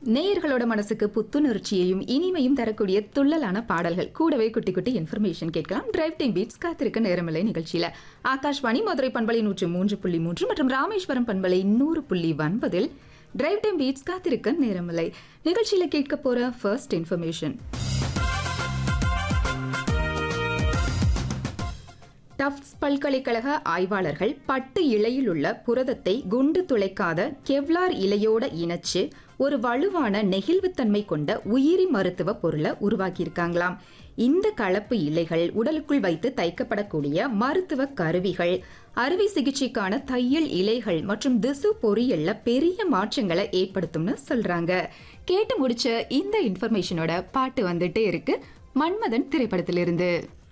நேயர்களோட மனசுக்கு புத்துணர்ச்சியையும் இனிமையும் தரக்கூடிய துள்ளலான பாடல்கள் கூடவே குட்டி குட்டி இன்ஃபர்மேஷன் கேட்கலாம் டிரைவ் டைம் பீட்ஸ் காத்திருக்க நேரமில்லை நிகழ்ச்சியில ஆகாஷ்வாணி மதுரை பண்பலை நூற்று மூன்று புள்ளி மூன்று மற்றும் ராமேஸ்வரம் பண்பலை நூறு புள்ளி ஒன்பதில் டிரைவ் டைம் பீட்ஸ் காத்திருக்க நேரமில்லை நிகழ்ச்சியில கேட்க போற ஃபர்ஸ்ட் இன்ஃபர்மேஷன் டப்ஸ் பல்கலைக்கழக ஆய்வாளர்கள் பட்டு இழையில் உள்ள புரதத்தை குண்டு துளைக்காத கெவ்லார் இலையோட இணைச்சு ஒரு வலுவான நெகிழ்வுத்தன்மை கொண்ட உயிரி மருத்துவ பொருளை உருவாக்கியிருக்காங்களாம் இந்த கலப்பு இலைகள் உடலுக்குள் வைத்து தைக்கப்படக்கூடிய மருத்துவ கருவிகள் அறுவை சிகிச்சைக்கான தையல் இலைகள் மற்றும் திசு பொறியல்ல பெரிய மாற்றங்களை ஏற்படுத்தும்னு சொல்றாங்க கேட்டு முடிச்ச இந்த இன்ஃபர்மேஷனோட பாட்டு வந்துட்டே இருக்கு மன்மதன் திரைப்படத்திலிருந்து